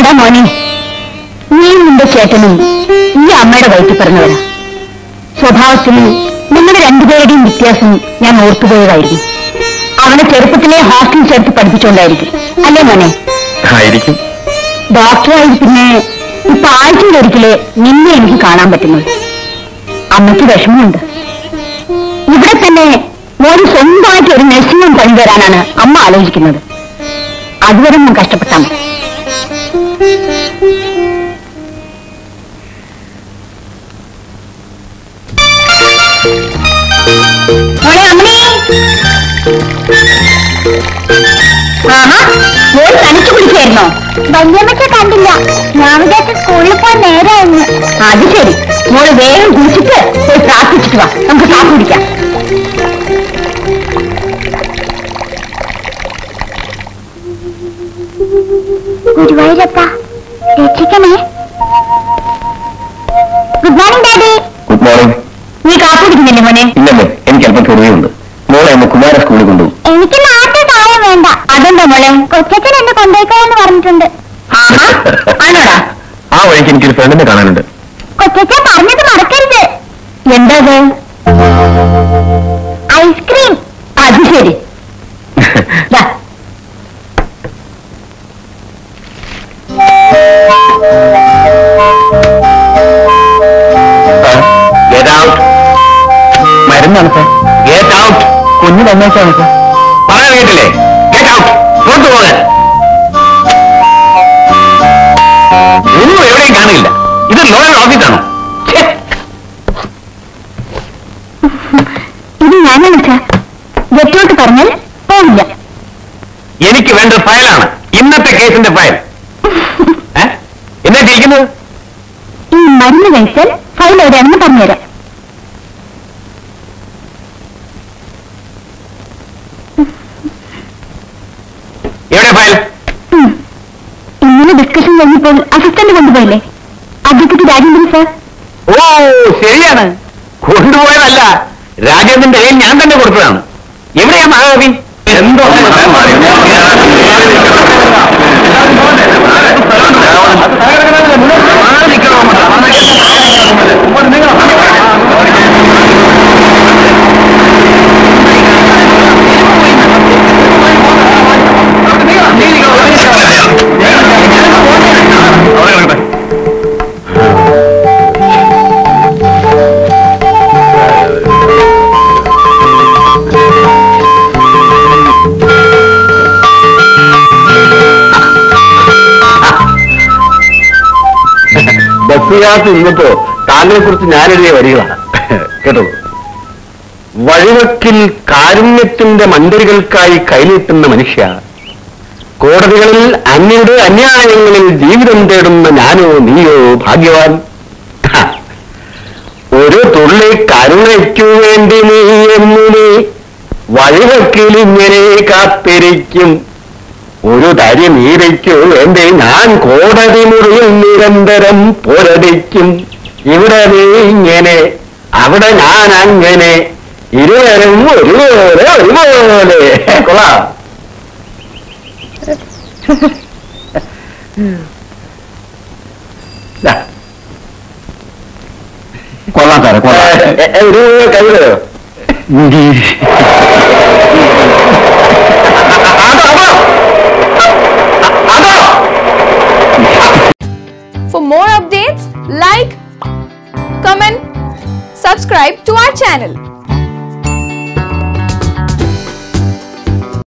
എടാ മോനെ നീ നിന്റെ ചേട്ടനും ഈ അമ്മയുടെ വയറ്റിൽ പറഞ്ഞവരാ സ്വഭാവത്തിൽ നിങ്ങളുടെ രണ്ടുപേരുടെയും വ്യത്യാസം ഞാൻ ഓർത്തുപോയതായിരുന്നു അവനെ ചെറുപ്പത്തിലെ ഹോസ്റ്റലിൽ ചേർത്ത് പഠിപ്പിച്ചുകൊണ്ടായിരിക്കും അല്ലേ മോനെ ആയിരിക്കും ഡോക്ടറായി പിന്നെ ഇപ്പൊ ആഴ്ചയിലൊരിക്കല് നിന്നെ എനിക്ക് കാണാൻ പറ്റുന്നത് അമ്മയ്ക്ക് വിഷമമുണ്ട് ഇവിടെ തന്നെ മോന് സ്വന്തമായിട്ട് ഒരു നഴ്സിംഗ് ഹോം പണി തരാനാണ് അമ്മ ആലോചിക്കുന്നത് അതുവരെ ഞാൻ കഷ്ടപ്പെട്ടാൽ മതി മോളെ അമ്മേ ആഹാ മോൾ തനിച്ചു കുടിക്കായിരുന്നോ വല്യമ്മച്ച കണ്ടില്ല ഞാൻ വിചാരിച്ച സ്കൂളിൽ പോയി നേരായിരുന്നു അത് ശരി മോള് വേഗം കുടിച്ചിട്ട് പോയി പ്രാർത്ഥിച്ചിട്ട് വാ നമുക്ക് കാപ്പി കുടിക്കാം ഗുരുവായൂരപ്പ രക്ഷിക്കണേ good morning daddy good morning നീ കാപ്പി കുടിക്കുന്നില്ലേ മോനെ ഇല്ലല്ലേ എനിക്ക് അല്പം ചൊറിയുണ്ട് മോളെ ഒന്ന് കുമാര സ്കൂളിൽ കൊണ്ടുപോകും എനിക്ക് നാട്ടിൽ കായം വേണ്ട അതെന്താ മോളെ കൊച്ചച്ഛൻ എന്നെ കൊണ്ടുപോയിക്കോന്ന് പറഞ്ഞിട്ടുണ്ട് ആഹാ ആണോടാ ആ വഴിക്ക് എനിക്കൊരു ഫ്രണ്ടിനെ കാണാനുണ്ട് കൊച്ചച്ഛൻ പറഞ്ഞത് മറക്കരുത് എന്താ ഐസ്ക്രീം അത് ശരി ദാ. ഗെറ്റ് ഔട്ട് മരുന്നാണ് സാർ ഗെറ്റ് ഔട്ട് കുഞ്ഞു തന്നേച്ചാണ് സാർ പറയാൻ കേട്ടില്ലേ ഗെറ്റ് ഔട്ട് പുറത്തു പോകാൻ ഒന്നും എവിടെയും കാണില്ല ഇത് ലോയർ ഓഫീസാണോ ഛേ, ഇത് ഞാനാണ് സാർ ഗെറ്റോട്ട് പറഞ്ഞാൽ പോവില്ല എനിക്ക് വേണ്ട ഫയലാണ് ഇന്നത്തെ കേസിന്റെ ഫയൽ ഏ? എന്നാ ഇരിക്കുന്നത് ഈ മരുന്ന് കഴിച്ചാൽ ഫയൽ എവിടെയാണെന്ന് പറഞ്ഞുതരാം എവിടെ ഫയൽ ഉം. ഇന്നലെ ഡിസ്കഷൻ കഴിഞ്ഞപ്പോൾ അസിസ്റ്റന്റ് കൊണ്ടുപോയില്ലേ അഡ്വക്കേറ്റ് രാജേന്ദ്രൻ സാർ ഓ ശരിയാണ് കൊണ്ടുപോയതല്ല രാജേന്ദ്രന്റെ കയ്യിൽ ഞാൻ തന്നെ കൊടുത്തതാണ് എവിടെയാ മഹാകവി എന്തോ ബസ്സിനകത്ത് ഇന്നിപ്പോ താങ്കളെ കുറിച്ച് ഞാനെഴുതിയ വരികളാണ് കേട്ടോ വഴിവക്കിൽ കാരുണ്യത്തിന്റെ മന്ദിരകൾക്കായി കൈനീട്ടുന്ന മനുഷ്യ കോടതികളിൽ അന്യരുടെ അന്യായങ്ങളിൽ ജീവിതം തേടുന്ന ഞാനോ നീയോ ഭാഗ്യവാൻ ഹ. ഒരു തുള്ളി കരുണയ്ക്കു വേണ്ടി നീ എന്നുനെ വഴിവക്കിൽ ഇങ്ങനെ കാത്തിരിക്കും ഒരു തരി നീരയ്ക്കു വേണ്ടി ഞാൻ കോടതി മുറിയിൽ നിരന്തരം പോരടിക്കും ഇവിടെ നീ ഇങ്ങനെ അവിടെ ഞാൻ അങ്ങനെ ഇരുവരും ഒരുപോലെ ഒരുപോലെ കൊള്ളാം ദാ. കൊള്ളാം സാറേ ഏ, ഏ, ഒരു കയ്യിലോ അതോ അതോ For more updates, like, comment, subscribe to our channel.